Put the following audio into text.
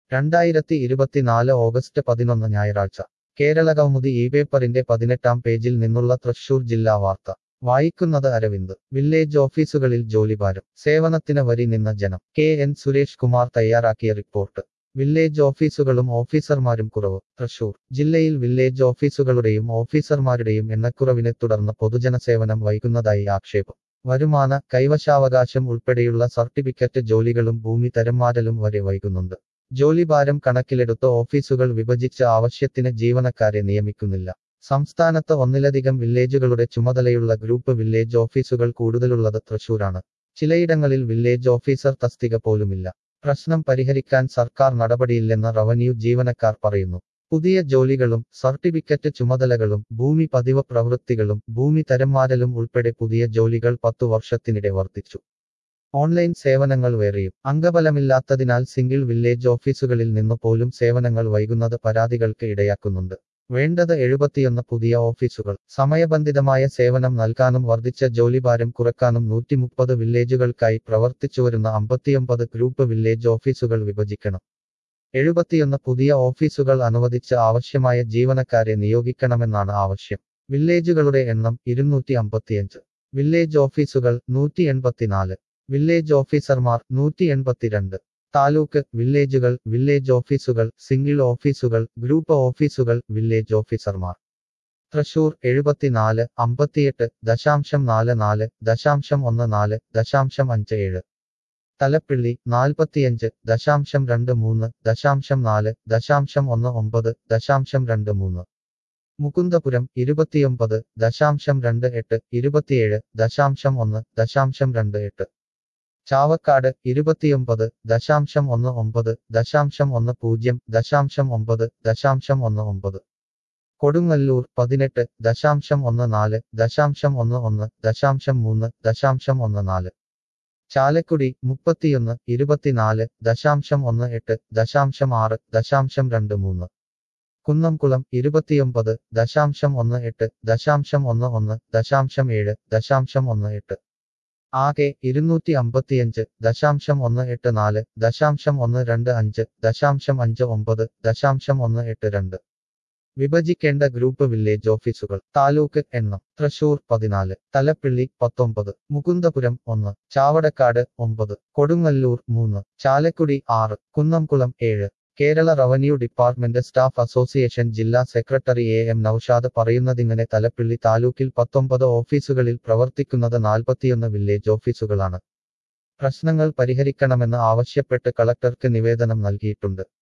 രണ്ടായിരത്തി ഇരുപത്തിനാല് ഓഗസ്റ്റ് പതിനൊന്ന് ഞായറാഴ്ച കേരളകൗമുദി ഈ പേപ്പറിന്റെ പതിനെട്ടാം പേജിൽ നിന്നുള്ള തൃശൂർ ജില്ലാ വാർത്ത വായിക്കുന്നത് അരവിന്ദ് വില്ലേജ് ഓഫീസുകളിൽ ജോലിഭാരം സേവനത്തിന് വരി നിന്ന ജനം കെ എൻ സുരേഷ് കുമാർ തയ്യാറാക്കിയ റിപ്പോർട്ട് വില്ലേജ് ഓഫീസുകളും ഓഫീസർമാരും കുറവ് തൃശൂർ ജില്ലയിൽ വില്ലേജ് ഓഫീസുകളുടെയും ഓഫീസർമാരുടെയും എണ്ണക്കുറവിനെ തുടർന്ന് പൊതുജന സേവനം വൈകുന്നതായി ആക്ഷേപം വരുമാന കൈവശാവകാശം ഉൾപ്പെടെയുള്ള സർട്ടിഫിക്കറ്റ് ജോലികളും ഭൂമി തരംമാറ്റലും വരെ വൈകുന്നുണ്ട് ജോലിഭാരം കണക്കിലെടുത്ത് ഓഫീസുകൾ വിഭജിച്ച് ആവശ്യത്തിന് ജീവനക്കാരെ നിയമിക്കുന്നില്ല സംസ്ഥാനത്ത് ഒന്നിലധികം വില്ലേജുകളുടെ ചുമതലയുള്ള ഗ്രൂപ്പ് വില്ലേജ് ഓഫീസുകൾ കൂടുതലുള്ളത് തൃശൂരാണ് ചിലയിടങ്ങളിൽ വില്ലേജ് ഓഫീസർ തസ്തിക പോലുമില്ല പ്രശ്നം പരിഹരിക്കാൻ സർക്കാർ നടപടിയില്ലെന്ന് റവന്യൂ ജീവനക്കാർ പറയുന്നു പുതിയ ജോലികളും സർട്ടിഫിക്കറ്റ് ചുമതലകളും ഭൂമി പതിവ് പ്രവൃത്തികളും ഭൂമി തരംമാറ്റലും ഉൾപ്പെടെ പുതിയ ജോലികൾ പത്തു വർഷത്തിനിടെ വർദ്ധിച്ചു ഓൺലൈൻ സേവനങ്ങൾ വേറെയും അംഗബലമില്ലാത്തതിനാൽ സിംഗിൾ വില്ലേജ് ഓഫീസുകളിൽ നിന്നു പോലും സേവനങ്ങൾ വൈകുന്നത് പരാതികൾക്ക് ഇടയാക്കുന്നുണ്ട് വേണ്ടത് എഴുപത്തിയൊന്ന് പുതിയ ഓഫീസുകൾ സമയബന്ധിതമായ സേവനം നൽകാനും വർദ്ധിച്ച ജോലിഭാരം കുറക്കാനും നൂറ്റി മുപ്പത് വില്ലേജുകൾക്കായി പ്രവർത്തിച്ചുവരുന്ന അമ്പത്തിയൊമ്പത് ഗ്രൂപ്പ് വില്ലേജ് ഓഫീസുകൾ വിഭജിക്കണം എഴുപത്തിയൊന്ന് പുതിയ ഓഫീസുകൾ അനുവദിച്ച് ആവശ്യമായ ജീവനക്കാരെ നിയോഗിക്കണമെന്നാണ് ആവശ്യം വില്ലേജുകളുടെ എണ്ണം ഇരുന്നൂറ്റി അമ്പത്തിയഞ്ച് വില്ലേജ് ഓഫീസുകൾ നൂറ്റി എൺപത്തിനാല് വില്ലേജ് ഓഫീസർമാർ നൂറ്റി എൺപത്തിരണ്ട് താലൂക്ക് വില്ലേജുകൾ വില്ലേജ് ഓഫീസുകൾ സിംഗിൾ ഓഫീസുകൾ ഗ്രൂപ്പ് ഓഫീസുകൾ വില്ലേജ് ഓഫീസർമാർ തൃശൂർ എഴുപത്തിനാല് അമ്പത്തിയെട്ട് ദശാംശം നാല് നാല് ദശാംശം ഒന്ന് നാല് ദശാംശം അഞ്ച് ഏഴ് തലപ്പിള്ളി നാൽപ്പത്തിയഞ്ച് ദശാംശം രണ്ട് മൂന്ന് ദശാംശം നാല് ദശാംശം ഒന്ന് ഒമ്പത് ദശാംശം രണ്ട് മൂന്ന് മുകുന്ദപുരം ഇരുപത്തിയൊമ്പത് ദശാംശം രണ്ട് എട്ട് ഇരുപത്തിയേഴ് ദശാംശം ഒന്ന് ദശാംശം രണ്ട് എട്ട് ചാവക്കാട് ഇരുപത്തിയൊമ്പത് ദശാംശം ഒന്ന് ഒമ്പത് ദശാംശം ഒന്ന് പൂജ്യം ദശാംശം ഒമ്പത് ദശാംശം ഒന്ന് ഒമ്പത് കൊടുങ്ങല്ലൂർ പതിനെട്ട് ദശാംശം ഒന്ന് നാല് ദശാംശം ഒന്ന് ഒന്ന് ദശാംശം മൂന്ന് ദശാംശം ഒന്ന് നാല് ചാലക്കുടി മുപ്പത്തിയൊന്ന് ഇരുപത്തിനാല് ദശാംശം ഒന്ന് എട്ട് ദശാംശം ആറ് ദശാംശം രണ്ട് മൂന്ന് കുന്നംകുളം ഇരുപത്തിയൊമ്പത് ദശാംശം ഒന്ന് എട്ട് ദശാംശം ഒന്ന് ഒന്ന് ദശാംശം ഏഴ് ദശാംശം ഒന്ന് എട്ട് ആകെ ഇരുന്നൂറ്റി അമ്പത്തിയഞ്ച് ദശാംശം ഒന്ന് എട്ട് നാല് ദശാംശം ഒന്ന് രണ്ട് അഞ്ച് ദശാംശം അഞ്ച് ഒമ്പത് ദശാംശം ഒന്ന് എട്ട് രണ്ട് വിഭജിക്കേണ്ട ഗ്രൂപ്പ് വില്ലേജ് ഓഫീസുകൾ താലൂക്ക് എണ്ണം തൃശൂർ പതിനാല് തലപ്പിള്ളി പത്തൊമ്പത് മുകുന്ദപുരം ഒന്ന് ചാവടക്കാട് ഒമ്പത് കൊടുങ്ങല്ലൂർ മൂന്ന് ചാലക്കുടി ആറ് കുന്നംകുളം ഏഴ് Kerala revenue department staff association ജില്ലാ സെക്രട്ടറി എ എം നൌഷാദ് പറയുന്നതിങ്ങനെ തലപ്പിള്ളി താലൂക്കിൽ പത്തൊമ്പത് ഓഫീസുകളിൽ പ്രവർത്തിക്കുന്നത് നാൽപ്പത്തിയൊന്ന് വില്ലേജ് ഓഫീസുകളാണ് പ്രശ്നങ്ങൾ പരിഹരിക്കണമെന്ന് ആവശ്യപ്പെട്ട് കളക്ടർക്ക് നിവേദനം നൽകിയിട്ടുണ്ട്